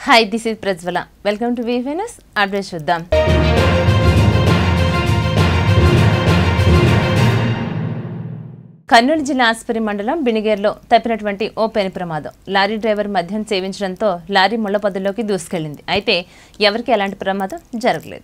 Hi this is Prajwala welcome to వీఫెనస్ address చూద్దాం కర్నూలు జిల్లా ఆస్పరి మండలం బినిగేర్లో తప్పినటువంటి ఓ పెను ప్రమాదం లారీ డ్రైవర్ మద్యం సేవించడంతో లారీ ముళ్లపొదల్లోకి దూసుకెళ్లింది అయితే ఎవరికి ఎలాంటి ప్రమాదం జరగలేదు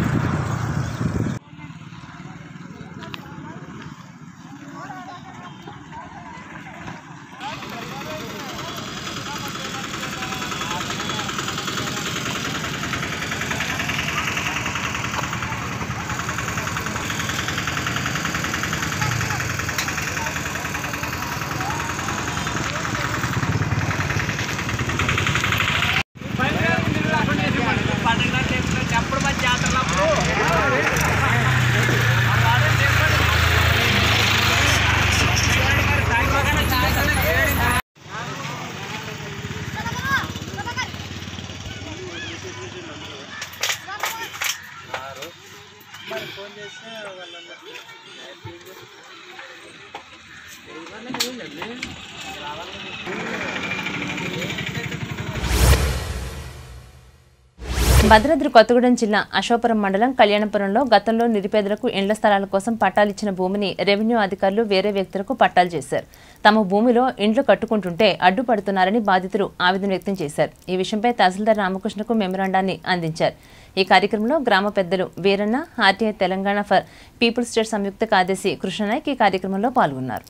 భద్రాద్రి కొత్తగూడెం జిల్లా అశోపురం మండలం కళ్యాణపురంలో గతంలో నిరుపేదలకు ఇండ్ల స్థలాల కోసం పట్టాలిచ్చిన భూమిని రెవెన్యూ అధికారులు వేరే వ్యక్తులకు పట్టాలు చేశారు తమ భూమిలో ఇండ్లు కట్టుకుంటుంటే అడ్డుపడుతున్నారని బాధితులు ఆవేదన వ్యక్తం చేశారు ఈ విషయంపై తహసీల్దార్ రామకృష్ణకు మెమరాండాన్ని అందించారు ఈ కార్యక్రమంలో గ్రామ పెద్దలు Veeranna RTI Telangana for people state సంయుక్త కార్యదర్శి కృష్ణనాయక్ ఈ కార్యక్రమంలో పాల్గొన్నారు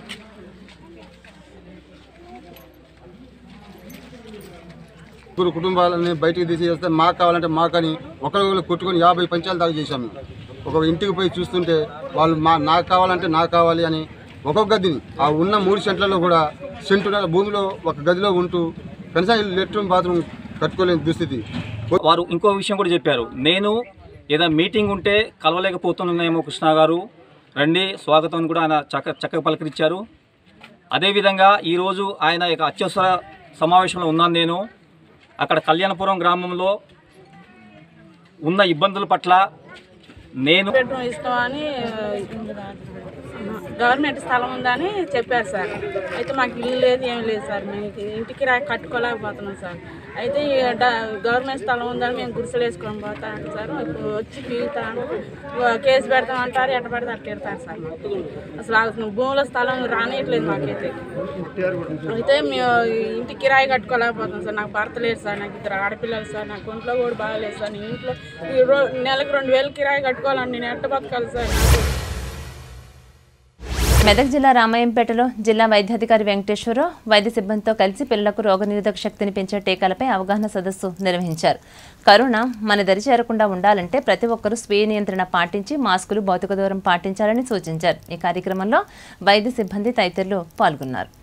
ముగ్గురు కుటుంబాలని బయటికి తీసేస్తే మాకు కావాలంటే మాకని ఒకరికొకరు కొట్టుకొని యాభై పంచాలు దాకా చేశాము ఒక ఇంటికి పోయి చూస్తుంటే వాళ్ళు మా నాకు కావాలంటే నాకు కావాలి అని ఒక్కొక్క గదిని ఆ ఉన్న మూడు సెంట్లలో కూడా సెంటున్నర భూమిలో ఒక గదిలో ఉంటూ కనీసం లెట్రూమ్ బాత్రూమ్ కట్టుకోలేని దుస్థితి వారు ఇంకో విషయం కూడా చెప్పారు నేను ఏదైనా మీటింగ్ ఉంటే కలవలేకపోతున్నానేమో కృష్ణ గారు రండి స్వాగతం అని కూడా ఆయన చక్క చక్కగా పలకరించారు అదేవిధంగా ఈరోజు ఆయన యొక్క అత్యవసర సమావేశంలో ఉన్నాను నేను అక్కడ కళ్యాణపురం గ్రామంలో ఉన్న ఇబ్బందుల పట్ల నేను బెడ్రూమ్ ఇస్తామని గవర్నమెంట్ స్థలం ఉందని చెప్పారు సార్ అయితే మాకు ఇల్లు లేదు ఏం లేదు సార్ మేము ఇంటికి రా కట్టుకోలేకపోతున్నాం సార్ అయితే ఈ డ- గవర్నమెంట్ స్థలం ఉందని మేము గుడిసెలు వేసుకొని పోతాం సార్ ఇప్పుడు వచ్చి పీగుతాను కేసు పెడతామంటారు ఎట్ట పెడతారు అట్ట పెడతారు సార్ మాకు అసలు అసలు భూముల స్థలం రానియట్లేదు మాకైతే అయితే మేము ఇంటి కిరాయి కట్టుకోలేకపోతున్నాం సార్ నాకు భర్త లేదు సార్ నాకు ఇద్దరు ఆడపిల్లలు సార్ నాకు ఒంట్లో కూడా బాగాలేదు సార్ నేను ఇంట్లో ఈ రో నెలకు రెండు వేలు కిరాయి కట్టుకోవాలని నేను ఎట్ట బతకాలి సార్ నాకు మెదక్ జిల్లా రామాయంపేటలో జిల్లా వైద్యాధికారి వెంకటేశ్వరరావు వైద్య సిబ్బందితో కలిసి పిల్లలకు రోగనిరోధక శక్తిని పెంచే టీకాలపై అవగాహన సదస్సు నిర్వహించారు కరోనా మన దరి చేరకుండా ఉండాలంటే ప్రతి ఒక్కరూ స్వీయ నియంత్రణ పాటించి మాస్కులు భౌతిక దూరం పాటించాలని సూచించారు ఈ కార్యక్రమంలో వైద్య సిబ్బంది తదితరులు పాల్గొన్నారు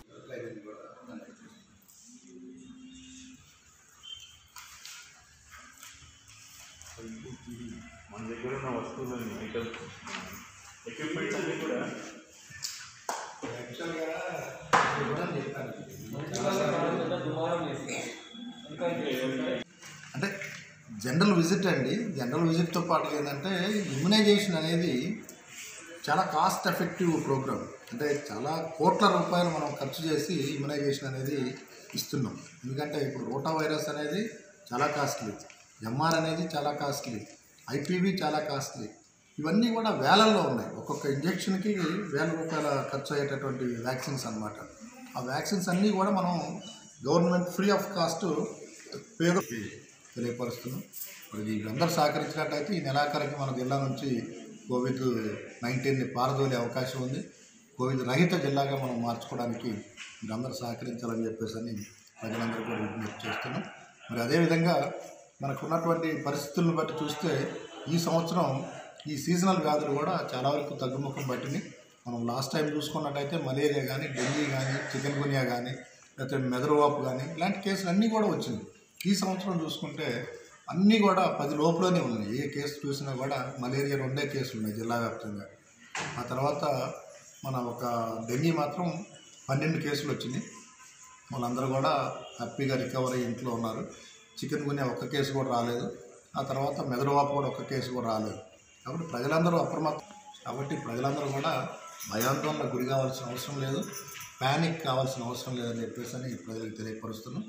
అంటే జనరల్ విజిట్ అండి జనరల్ విజిట్తో పాటు ఏంటంటే ఇమ్యునైజేషన్ అనేది చాలా కాస్ట్ ఎఫెక్టివ్ ప్రోగ్రామ్ అంటే చాలా కోట్ల రూపాయలు మనం ఖర్చు చేసి ఇమ్యునైజేషన్ అనేది ఇస్తున్నాం ఎందుకంటే ఇప్పుడు రోటా వైరస్ అనేది చాలా కాస్ట్లీ ఎంఆర్ అనేది చాలా కాస్ట్లీ ఐపీవీ చాలా కాస్ట్లీ ఇవన్నీ కూడా వేలల్లో ఉన్నాయి ఒక్కొక్క ఇంజెక్షన్కి వేల రూపాయల ఖర్చు అయ్యేటటువంటి వ్యాక్సిన్స్ అన్నమాట ఆ వ్యాక్సిన్స్ అన్నీ కూడా మనం గవర్నమెంట్ ఫ్రీ ఆఫ్ కాస్ట్ పేద తెలియపరుస్తున్నాం మరి వీళ్ళందరూ సహకరించినట్టయితే ఈ నెలాఖరికి మన జిల్లా నుంచి కోవిడ్ నైన్టీన్ని పారదోలే అవకాశం ఉంది కోవిడ్ రహిత జిల్లాగా మనం మార్చుకోవడానికి మీరందరూ సహకరించాలని చెప్పేసి అని ప్రజలందరూ కూడా విజ్ఞప్తి చేస్తున్నాం మరి అదేవిధంగా మనకు ఉన్నటువంటి పరిస్థితులను బట్టి చూస్తే ఈ సంవత్సరం ఈ సీజనల్ వ్యాధులు కూడా చాలా వరకు తగ్గుముఖం పట్టినాయి మనం లాస్ట్ టైం చూసుకున్నట్టయితే మలేరియా కానీ డెంగీ కానీ చికెన్ గునియా కానీ లేకపోతే మెదడువాపు కానీ ఇలాంటి కేసులు అన్నీ కూడా వచ్చినాయి ఈ సంవత్సరం చూసుకుంటే అన్నీ కూడా పది లోపులోనే ఉన్నాయి ఏ కేసు చూసినా కూడా మలేరియా రెండే కేసులు ఉన్నాయి జిల్లా వ్యాప్తంగా ఆ తర్వాత మన ఒక డెంగీ మాత్రం పన్నెండు కేసులు వచ్చినాయి వాళ్ళందరూ కూడా హ్యాపీగా రికవర్ అయ్యి ఇంట్లో ఉన్నారు చికెన్ గునియా ఒక్క కేసు కూడా రాలేదు ఆ తర్వాత మెదడువాపు కూడా ఒక్క కేసు కూడా రాలేదు కాబట్టి ప్రజలందరూ అప్రమత్తం కాబట్టి ప్రజలందరూ కూడా భయాందోళనకు గురి కావాల్సిన అవసరం లేదు ప్యానిక్ కావాల్సిన అవసరం లేదని చెప్పేసి అని ప్రజలకు తెలియపరుస్తున్నాం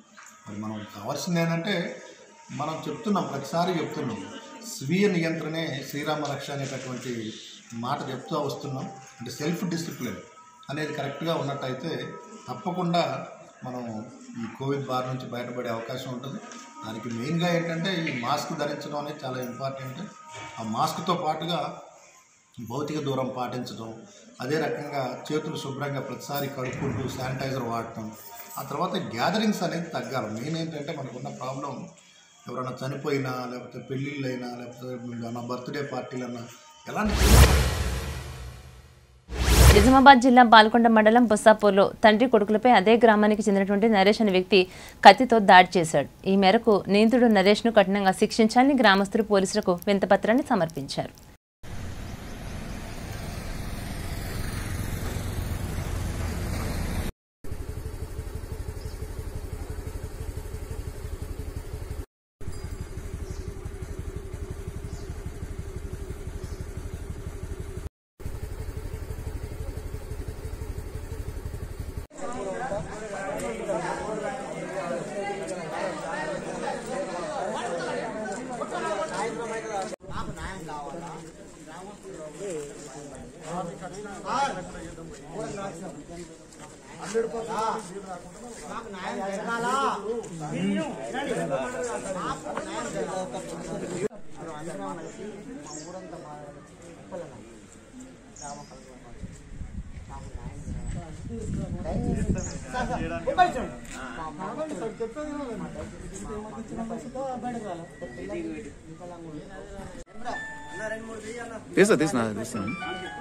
మరి మనం కావాల్సింది ఏంటంటే మనం చెప్తున్నాం ప్రతిసారి చెప్తున్నాం స్వీయ నియంత్రణే శ్రీరామ రక్ష అనేటటువంటి మాట చెప్తూ వస్తున్నాం అంటే సెల్ఫ్ డిసిప్లిన్ అనేది కరెక్ట్గా ఉన్నట్టయితే తప్పకుండా మనం ఈ కోవిడ్ బార్ నుంచి బయటపడే అవకాశం ఉంటుంది దానికి మెయిన్గా ఏంటంటే ఈ మాస్క్ ధరించడం అనేది చాలా ఇంపార్టెంట్ ఆ మాస్క్తో పాటుగా భౌతిక దూరం పాటించడం అదే రకంగా చేతులు శుభ్రంగా ప్రతిసారి కడుక్కుంటూ శానిటైజర్ వాడటం ఆ తర్వాత గ్యాదరింగ్స్ అనేది తగ్గాలి మెయిన్ ఏంటంటే మనకున్న ప్రాబ్లం ఎవరైనా చనిపోయినా లేకపోతే పెళ్ళిళ్ళైనా లేకపోతే మన బర్త్డే పార్టీలన్నా ఎలాంటి నిజామాబాద్ జిల్లా బాల్కొండ మండలం బొస్సాపూర్లో తండ్రి కొడుకులపై అదే గ్రామానికి చెందినటువంటి నరేష్ అనే వ్యక్తి కత్తితో దాడి చేశాడు ఈ మేరకు నిందితుడు నరేష్ను కఠినంగా శిక్షించాలని గ్రామస్తులు పోలీసులకు వింతపత్రాన్ని సమర్పించారు తీసా తీసిన తీసాను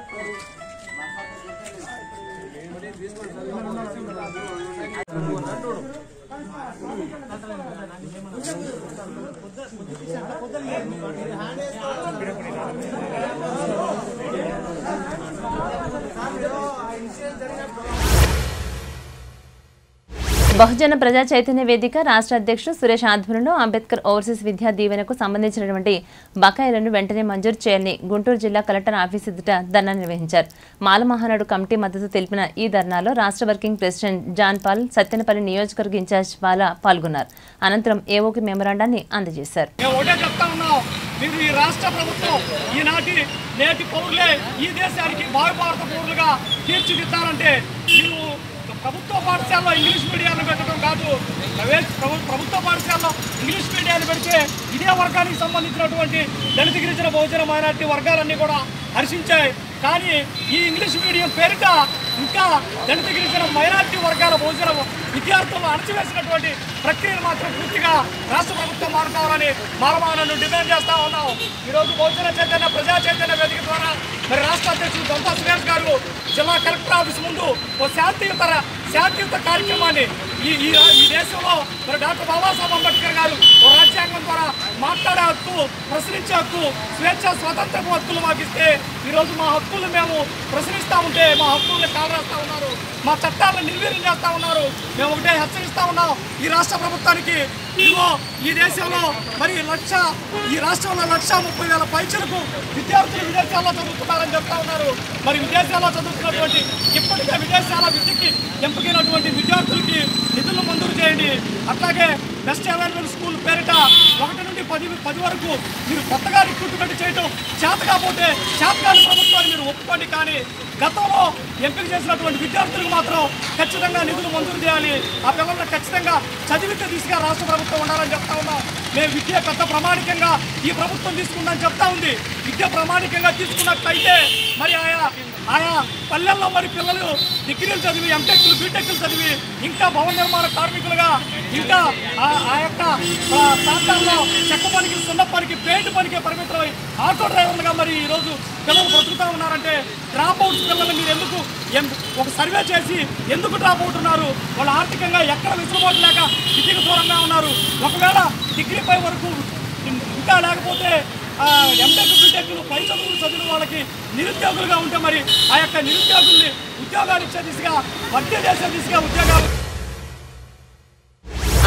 బహుజన ప్రజా చైతన్య వేదిక రాష్ట్ర అధ్యక్షుడు సురేష్ ఆధ్వర్యంలో అంబేద్కర్ ఓవర్సీస్ విద్యా దీవెనకు సంబంధించినటువంటి బకాయిలను వెంటనే మంజూరు చేయాలని గుంటూరు జిల్లా కలెక్టర్ ఆఫీస్ ఎదుట ధర్నా నిర్వహించారు మాల మహానాడు కమిటీ మద్దతు తెలిపిన ఈ ధర్నాలో రాష్ట్ర working president John Paul Sattenapalli నియోజకవర్గ ఇన్ఛార్జ్ బాల పాల్గొన్నారు అనంతరం ఏఓకి మెమరాండాన్ని అందజేశారు మేము ఒకటే చెప్తా ఉన్నాం మీరు ఈ రాష్ట్ర ప్రభుత్వం ఈనాటి నేటి పౌరులే ఈ దేశానికి భావిభారత పౌరులుగా తీర్చిదిద్దాలంటే మీరు ప్రభుత్వ పాఠశాలలో ఇంగ్లీష్ మీడియాన్ని పెట్టడం కాదు ప్రైవేట్ ప్రభు- ప్రభుత్వ పాఠశాలలో ఇంగ్లీష్ మీడియాన్ని పెడితే ఇదే వర్గానికి సంబంధించినటువంటి దళిత గిరిజన బహుజన మైనార్టీ వర్గాలన్నీ కూడా హర్షించాయి కానీ ఈ ఇంగ్లీష్ మీడియం పేరిట ఇంకా దళిత గిరిజన మైనార్టీ వర్గాల బహుజన విద్యార్థులను అణచివేసినటువంటి ప్రక్రియను మాత్రం పూర్తిగా రాష్ట్ర ప్రభుత్వం మానుకోవాలని మానవాలను డిమాండ్ చేస్తా ఉన్నాం ఈరోజు బహుజన చైతన్య ప్రజా చైతన్య వేదిక ద్వారా మరి రాష్ట్ర అధ్యక్షులు దొంత సురేష్ గారు జిల్లా కలెక్టర్ ఆఫీస్ ముందు ఓ శాంతియుత శాంతియుత కార్యక్రమాన్ని ఈ ఈ రా- ఈ దేశంలో మరి డాక్టర్ బాబాసాహెబ్ అంబేద్కర్ గారు ఓ రాజ్యాంగం ద్వారా మాట్లాడే హక్కు ప్రశ్నించే హక్కు స్వేచ్ఛ స్వాతంత్రపు హక్కులు మాకు ఇస్తే ఈరోజు మా హక్కులు మేము ప్రశ్నిస్తూ ఉంటే మా హక్కుల్ని కాలరాస్తా ఉన్నారు మా చట్టాలను నిర్వీర్యం చేస్తా ఉన్నారు మేము ఒకటే హెచ్చరిస్తా ఉన్నాం ఈ రాష్ట్ర ప్రభుత్వానికి ఇదిగో ఈ దేశంలో మరి లక్ష ఈ రాష్ట్రంలో లక్ష ముప్పై వేల పైచలకు విద్యార్థులు విదేశాల్లో చదువుతున్నారని చెప్తా ఉన్నారు మరి విదేశాల్లో చదువుతున్నటువంటి ఇప్పటికే విదేశాల విద్యకి ఎంపికైనటువంటి విద్యార్థులకి నిధులు మంజూరు చేయండి అట్లాగే బెస్ట్ అవైలబుల్ స్కూల్ పేరిట ఒకటి నుండి పది పది వరకు మీరు కొత్తగా రిక్రూట్మెంట్ చేయడం చేత కాకపోతే చేతకాని ప్రభుత్వాన్ని మీరు ఒప్పుకోండి కానీ గతంలో ఎంపిక చేసినటువంటి విద్యార్థులకు మాత్రం ఖచ్చితంగా నిధులు మంజూరు చేయాలి ఆ పిల్లలను ఖచ్చితంగా చదివితే తీసుకురా రాష్ట్ర ప్రభుత్వం ఉండాలని చెప్తా ఉన్నాం మేము విద్య పెద్ద ప్రామాణికంగా ఈ ప్రభుత్వం తీసుకుందని చెప్తా ఉంది విద్య ప్రామాణికంగా తీసుకున్నట్లయితే మరి ఆయా ఆయా పల్లెల్లో మరి పిల్లలు డిగ్రీలు చదివి ఎంటెక్లు బీటెక్లు చదివి ఇంకా భవన నిర్మాణ కార్మికులుగా ఇంకా ఆ- ఆ యొక్క ఆ, ప్రాంతాల్లో చెక్క పనికి సున్న పనికి పెయింట్ పనికి పరిమితమై ఆటో డ్రైవర్లుగా మరి ఈరోజు పిల్లలు బ్రతుకుతా ఉన్నారంటే డ్రాప్ అవుట్స్ పిల్లలు మీరు ఎందుకు ఎం- ఒక సర్వే చేసి ఎందుకు డ్రాప్ అవుట్ ఉన్నారు వాళ్ళు ఆర్థికంగా ఎక్కడ విసులుబాటు లేక విద్యకు దూరంగా ఉన్నారు ఒకవేళ డిగ్రీ పై వరకు ఇంకా లేకపోతే ఎంటెక్ బీటెక్లు పై చదువులు చదివిన వాళ్ళకి నిరుద్యోగులుగా ఉంటే మరి ఆ యొక్క నిరుద్యోగుల్ని ఉద్యోగాలు ఇచ్చే దిశగా మధ్య దేశ దిశగా ఉద్యోగాలు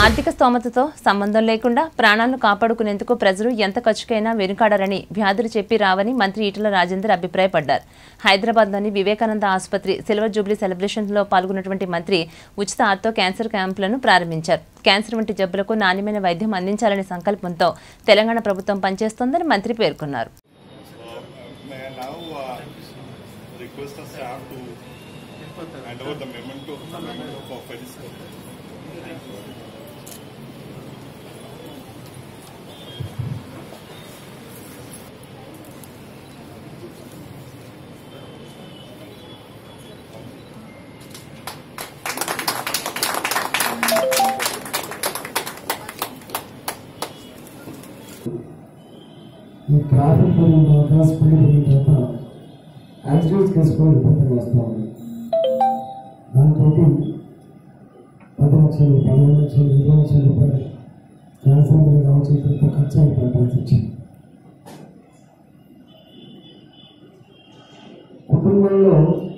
ఆర్థిక స్తోమతతో సంబంధం లేకుండా ప్రాణాలను కాపాడుకునేందుకు ప్రజలు ఎంత ఖర్చుకైనా వెనుకాడారని వ్యాధులు చెప్పి రావని మంత్రి ఈటల రాజేందర్ అభిప్రాయపడ్డారు హైదరాబాద్లోని వివేకానంద ఆసుపత్రి సిల్వర్ జూబ్లీ సెలబ్రేషన్లో పాల్గొన్నటువంటి మంత్రి ఉచిత ఆర్తో క్యాన్సర్ క్యాంపులను ప్రారంభించారు క్యాన్సర్ వంటి జబ్బులకు నాణ్యమైన వైద్యం అందించాలనే సంకల్పంతో తెలంగాణ ప్రభుత్వం పనిచేస్తోందని మంత్రి పేర్కొన్నారు May I now uh, request the staff to hand over the memento, memento for Fedisco. ఈ ట్రాఫిక్ పెరిగిన తర్వాత స్పీడ్ పెరిగిన తర్వాత యాక్సిడెంట్స్ కేసు కూడా విపరీతంగా వస్తూ ఉంది దాంతో పది లక్షలు పదిహేను లక్షలు ఇరవై లక్షల రూపాయలు క్యాన్సర్ మీద కావచ్చు పెద్ద ఖర్చు అయిపోవాల్సి వచ్చింది కుటుంబంలో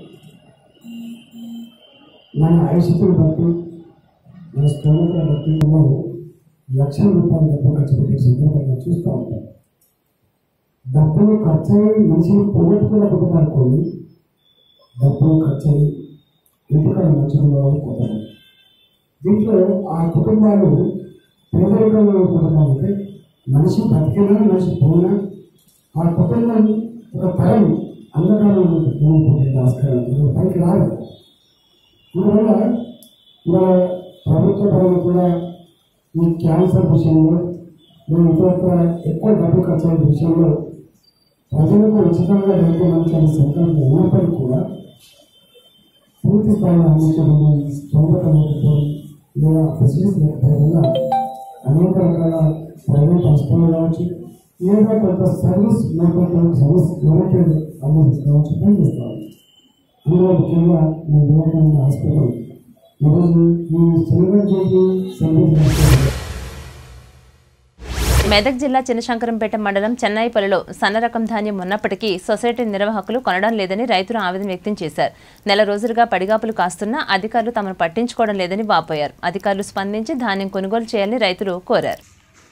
మన ఐషితులు బట్టి మన స్తోమతను బట్టి మనం లక్షల రూపాయలు డబ్బు ఖర్చు పెట్టే సందర్భంగా చూస్తూ ఉంటాం డబ్బులు ఖర్చయి మనిషిని పోగొట్టుకున్న కుటుంబానికి డబ్బులు ఖర్చయి ఇంటికాడ మంచిగా పోతారు దీంట్లో ఆ కుటుంబాలు పేదరికంలో ఉన్న కుటుంబాలైతే మనిషి బతికినా మనిషి పోయినా ఆ కుటుంబం ఒక తరం అంధకారంలో పోయిపోతుంది ఆస్కారం ఇది పైకి రాదు అందువల్ల మన ప్రభుత్వ పరంగా కూడా ఈ క్యాన్సర్ విషయంలో మేము ఇతరత్ర ఎక్కువ డబ్బు ఖర్చు అయ్యే విషయంలో ప్రజలకు ఉచితంగా వైద్యం అందించాలని సంకల్పం ఉన్నప్పటికీ కూడా పూర్తి స్థాయిలో అందించడం స్తోమత లేకపోవడం లేదా ఫెసిలిటీస్ లేకపోవడం వల్ల అనేక రకాల ప్రైవేట్ హాస్పిటల్ కావచ్చు లేదా కొంత service oriented service oriented ambulance కావచ్చు పనిచేస్తాం అందులో ముఖ్యంగా మీ వివేకానంద హాస్పిటల్ ఈరోజు ఈ సిల్వర్ జూబ్లీ సెలబ్రేషన్ మెదక్ జిల్లా చిన్నశంకరంపేట మండలం చెన్నైపల్లిలో సన్న రకం ధాన్యం ఉన్నప్పటికీ సొసైటీ నిర్వాహకులు కొనడం లేదని రైతులు ఆవేదన వ్యక్తం చేశారు నెల రోజులుగా పడిగాపులు కాస్తున్నా అధికారులు తమను పట్టించుకోవడం లేదని వాపోయారు అధికారులు స్పందించి ధాన్యం కొనుగోలు చేయాలని రైతులు కోరారు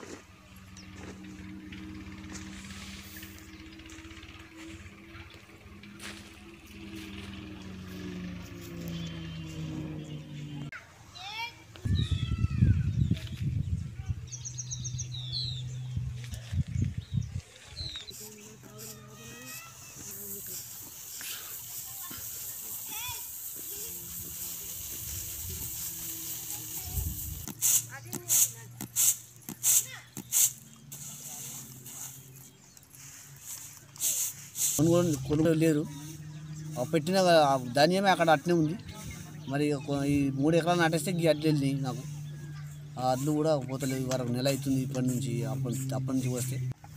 కొనుగోలు కొనుగోలు లేరు ఆ పెట్టిన ఆ ధాన్యమే అక్కడ అట్నే ఉంది మరి కొ- ఈ మూడు ఎకరాలు నాటేస్తే ఈ అడ్లు వెళ్ళినాయి నాకు ఆ అడ్లు కూడా పోతలేవు వరకు నెల అవుతుంది ఇప్పటి నుంచి అప్పటి అప్పటి నుంచి వస్తే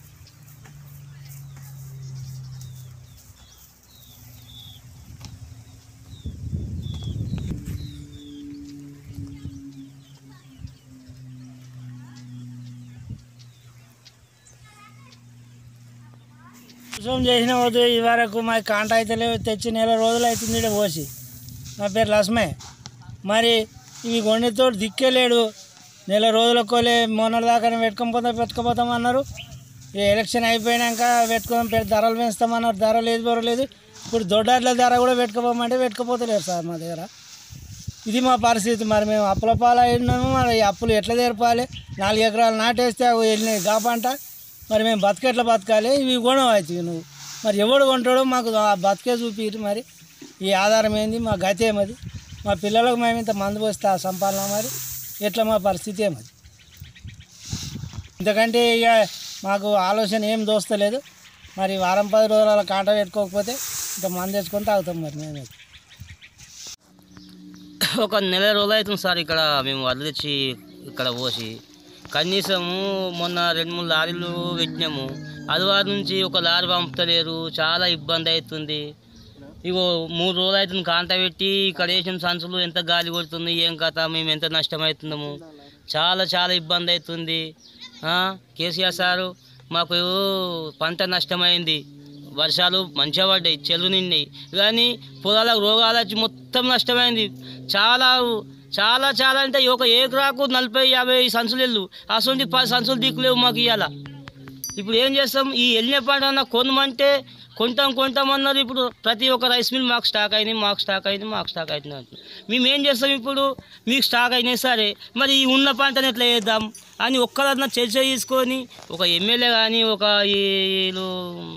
ఉత్సవం చేసిన వద్దు ఈ వరకు మాకు కాంట అయితే లేవు తెచ్చి నెల రోజులు అవుతుంది ఈడ పోసి నా పేరు లక్ష్మే మరి ఇవి గొండితో దిక్కేలేడు నెల రోజులకోలే మొన్న దాకానే పెట్టుకొని పెట్టుకుపోతాం అన్నారు ఈ ఎలక్షన్ అయిపోయినాక పెట్టుకోదాం పె- ధరలు పెంచుతామన్నారు ధర లేదు బొర లేదు ఇప్పుడు దొడ్డాట్ల ధర కూడా పెట్టుకోపోమంటే పెట్టుకోపోతలేరు సార్ మా దగ్గర ఇది మా పరిస్థితి మరి మేము అప్పుల పాలైనాము మరి ఈ అప్పులు ఎట్లా తెరపాలి నాలుగు ఎకరాలు నాటేస్తే అవి వెళ్ళినాయి కాపంట మరి మేము బతికెట్లా బతకాలి ఇవి కొనం అవుతాయి నువ్వు మరి ఎవడు కొంటాడో మాకు ఆ బతికే చూపిరు మరి ఈ ఆధారం ఏంది మా గతి ఏమది మా పిల్లలకు మేము ఇంత మందు పోస్తే ఆ సంపాదన మరి ఎట్లా మా పరిస్థితి ఏమది ఎందుకంటే ఇక మాకు ఆలోచన ఏం దోస్తలేదు మరి వారం పది రోజుల కాంట పెట్టుకోకపోతే ఇంత మందు తెచ్చుకొని తాగుతాం మరి మేమైతే ఒక నెల రోజులు అవుతుంది సార్ ఇక్కడ మేము వడ్లు తెచ్చి ఇక్కడ పోసి కనీసము మొన్న రెండు మూడు లారీలు పెట్టినాము అదివారి నుంచి ఒక లారీ పంపుతలేరు చాలా ఇబ్బంది అవుతుంది ఇగో మూడు రోజులు అవుతుంది కాంట పెట్టి ఇక్కడ వేసిన సంచులు ఎంత గాలి కొడుతుంది ఏం కథ మేము ఎంత నష్టమవుతున్నాము చాలా చాలా ఇబ్బంది అవుతుంది ఆ, కేసీఆర్ సారు మాకు పంట నష్టమైంది వర్షాలు మంచిగా పడ్డాయి చెల్లు నిండాయి కానీ పొలాలకు రోగాలు వచ్చి మొత్తం నష్టమైంది చాలా చాలా చాలా అంటే ఒక ఏకరాకు నలభై యాభై సంచులు వెళ్ళు అసలు పది సంచులు దిక్కులేవు మాకు ఇవాళ ఇప్పుడు ఏం చేస్తాం ఈ వెళ్ళిన పంట కొనమంటే కొంటాం కొంటాం అన్నారు ఇప్పుడు ప్రతి ఒక్క రైస్ మిల్ మాకు స్టాక్ అయినాయి మాకు స్టాక్ అయింది మాకు స్టాక్ అవుతుంది అంటున్నారు. మేము ఏం చేస్తాం ఇప్పుడు మీకు స్టాక్ అయినాయి సరే మరి ఈ ఉన్న పంటను ఎట్లా చేద్దాం అని ఒక్కదన్నా చర్చ తీసుకొని ఒక ఎమ్మెల్యే కానీ ఒక వీళ్ళు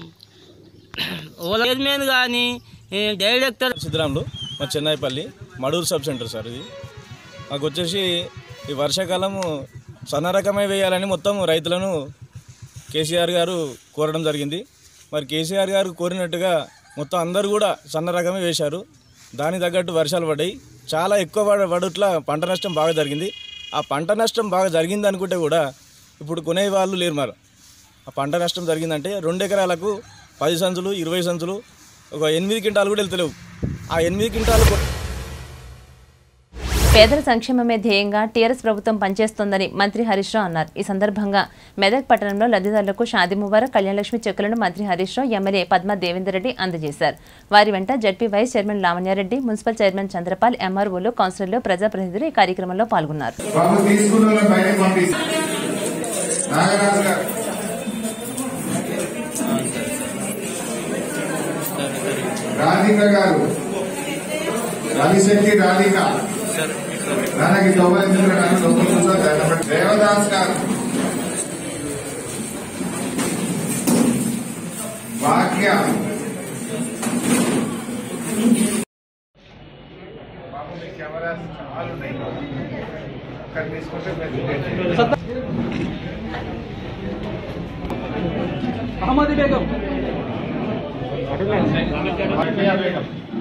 చైర్మన్ కానీ డైరెక్టర్ సిద్ధరాములు మా Chennaipalli Maduru sub centre sir ఇది మాకు వచ్చేసి ఈ వర్షాకాలము సన్న రకమే వేయాలని మొత్తం రైతులను కేసీఆర్ గారు కోరడం జరిగింది మరి కేసీఆర్ గారు కోరినట్టుగా మొత్తం అందరూ కూడా సన్న రకమే వేశారు దానికి తగ్గట్టు వర్షాలు పడ్డాయి చాలా ఎక్కువ పడ- పడుట్ల పంట నష్టం బాగా జరిగింది ఆ పంట నష్టం బాగా జరిగింది అనుకుంటే కూడా ఇప్పుడు కొనే వాళ్ళు లేరు మరి ఆ పంట నష్టం జరిగిందంటే రెండు ఎకరాలకు పది సంచులు ఇరవై సంచులు ఒక ఎనిమిది క్వింటాలు కూడా వెళ్తలేవు ఆ ఎనిమిది క్వింటాలు కొ- పేదల సంక్షేమమే ధ్యేయంగా టీఆర్ఎస్ ప్రభుత్వం పనిచేస్తోందని మంత్రి హరీష్ రావు అన్నారు ఈ సందర్భంగా మెదక్ పట్టణంలో లబ్ధిదారులకు షాది ముబారక్ కళ్యాణలక్ష్మి చెక్కులను మంత్రి హరీష్ రావు ఎమ్మెల్యే పద్మా దేవేందర్ రెడ్డి అందజేశారు వారి వెంట ZP vice chairman Lavanya Reddy municipal chairman Chandrapal ఎంఆర్ఓలు కౌన్సిలర్లు ప్రజాప్రతినిధులు ఈ కార్యక్రమంలో పాల్గొన్నారు బాబు తీసుకున్న వాళ్ళని బయటకు పంపిస్తారు నాగరాజు గారు రాధిక గారు రవిశెట్టి రాధిక ನನಗೆ ತೊಂಬೈ ನಿಮಿಷ ನಾನು ತೊಂಬತ್ತು ದಿವಸ ಧನ್ಯವಾದ ದೇವದಾಸ್ గారు భాగ్య బాబు మీ కెమెరాస్ చాలా ఉన్నాయి అక్కడ తీసుకుంటే మీరు అహ్మద్ బేగం ఫౌజియా బేగం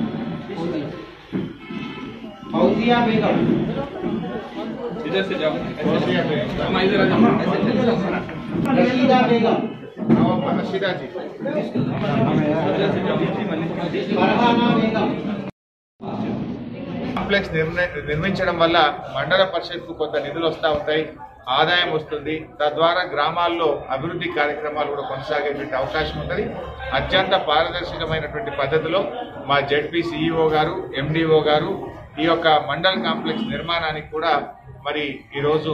फौजिया बेगम इधर से जाओ फौजिया बेगम हम इधर आ जाओ रशीदा बेगम నవమ్మ రషీదాజీ फरहाना बेगम కాంప్లెక్స్ నిర్ణ- నిర్మించడం వల్ల మండల పరిషత్కు కొంత నిధులు వస్తూ ఉంటాయి ఆదాయం వస్తుంది తద్వారా గ్రామాల్లో అభివృద్ధి కార్యక్రమాలు కూడా కొనసాగేటువంటి అవకాశం ఉంటుంది అత్యంత పారదర్శకమైనటువంటి పద్ధతిలో మా జెడ్పీ సిఇఓ గారు ఎండిఓ గారు ఈ యొక్క మండల్ కాంప్లెక్స్ నిర్మాణానికి కూడా మరి ఈరోజు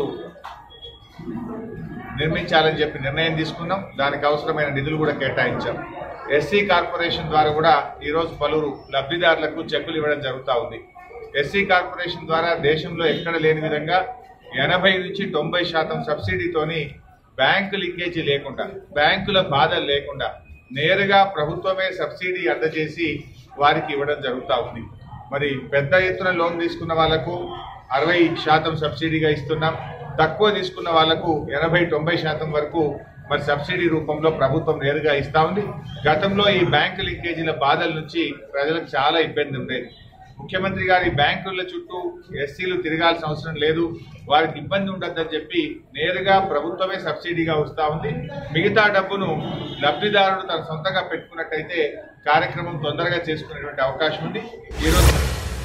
నిర్మించాలని చెప్పి నిర్ణయం తీసుకున్నాం దానికి అవసరమైన నిధులు కూడా కేటాయించాం ఎస్సీ కార్పొరేషన్ ద్వారా కూడా ఈరోజు పలువురు లబ్ధిదారులకు చెక్కులు ఇవ్వడం జరుగుతూ ఉంది ఎస్సీ కార్పొరేషన్ ద్వారా దేశంలో ఎక్కడ లేని విధంగా ఎనభై నుంచి తొంభై శాతం సబ్సిడీతోని బ్యాంకు లింకేజీ లేకుండా బ్యాంకుల బాధలు లేకుండా నేరుగా ప్రభుత్వమే సబ్సిడీ అందజేసి వారికి ఇవ్వడం జరుగుతూ ఉంది మరి పెద్ద ఎత్తున లోన్ తీసుకున్న వాళ్లకు అరవై శాతం సబ్సిడీగా ఇస్తున్నాం తక్కువ తీసుకున్న వాళ్లకు ఎనభై తొంభై శాతం వరకు మరి సబ్సిడీ రూపంలో ప్రభుత్వం నేరుగా ఇస్తా ఉంది గతంలో ఈ బ్యాంకు లింకేజీల బాధల నుంచి ప్రజలకు చాలా ఇబ్బంది ఉండేది ముఖ్యమంత్రి గారి బ్యాంకుల చుట్టూ ఎస్సీలు తిరగాల్సిన అవసరం లేదు వారికి ఇబ్బంది ఉండద్దని చెప్పి నేరుగా ప్రభుత్వమే సబ్సిడీగా వస్తూ ఉంది మిగతా డబ్బును లబ్ధిదారుడు తన సొంతంగా పెట్టుకున్నట్టయితే కార్యక్రమం తొందరగా చేసుకునేటువంటి అవకాశం ఉంది ఈరోజు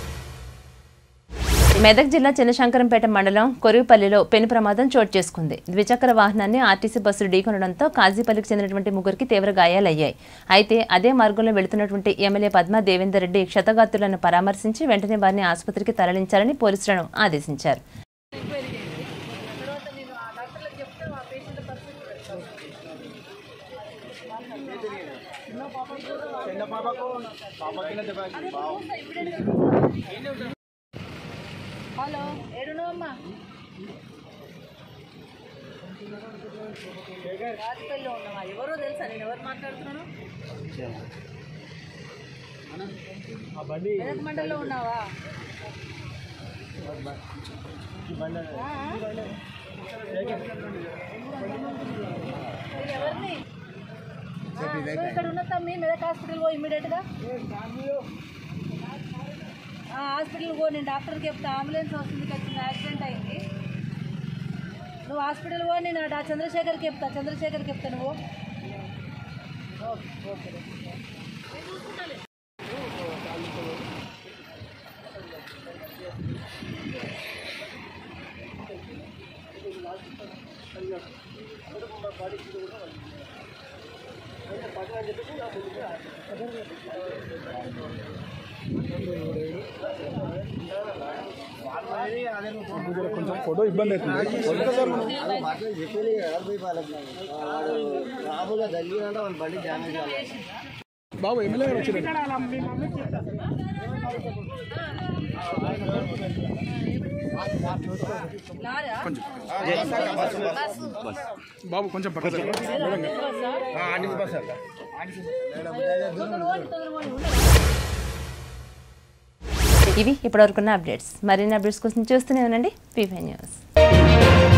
మెదక్ జిల్లా చిన్నశంకరంపేట మండలం కొరివిపల్లిలో పెను ప్రమాదం చోటు చేసుకుంది ద్విచక్ర వాహనాన్ని ఆర్టీసీ బస్సులు ఢీకొనడంతో కాజీపల్లికి చెందినటువంటి ముగ్గురికి తీవ్ర గాయాలయ్యాయి అయితే అదే మార్గంలో వెళుతున్నటువంటి ఎమ్మెల్యే పద్మా దేవేందర్ రెడ్డి క్షతగాత్రులను పరామర్శించి వెంటనే వారిని ఆసుపత్రికి తరలించాలని పోలీసులను ఆదేశించారు హలో ఏడునమ్మా రాజపల్లిలో ఉన్నావా ఎవరో తెలుసా నేను ఎవరు మాట్లాడుతున్నాను మెదక్ మండలంలో ఉన్నావా ఆ? ఎవరిని ఆ, నువ్వు ఇక్కడ ఉన్న తమ్మి మెదక్ హాస్పిటల్ పో ఇమ్మీడియట్గా హాస్పిటల్ పో నేను డాక్టర్కి చెప్తా అంబులెన్స్ వస్తుంది ఖచ్చితంగా యాక్సిడెంట్ అయింది నువ్వు హాస్పిటల్ పో నేను ఆ చంద్రశేఖర్కి చెప్తా చంద్రశేఖర్కి చెప్తా నువ్వు ఓకే ఓకే కొంచెం ఫోటో ఇబ్బంది అవుతుంది బాబు ఎమ్మెల్యే గారు వచ్చారు కొంచెం బాబు కొంచెం పక్క ఇవి ఇప్పటివరకున్న అప్డేట్స్ మరిన్ని అప్డేట్స్ కోసం చూస్తూనే ఉండండి పీవై న్యూస్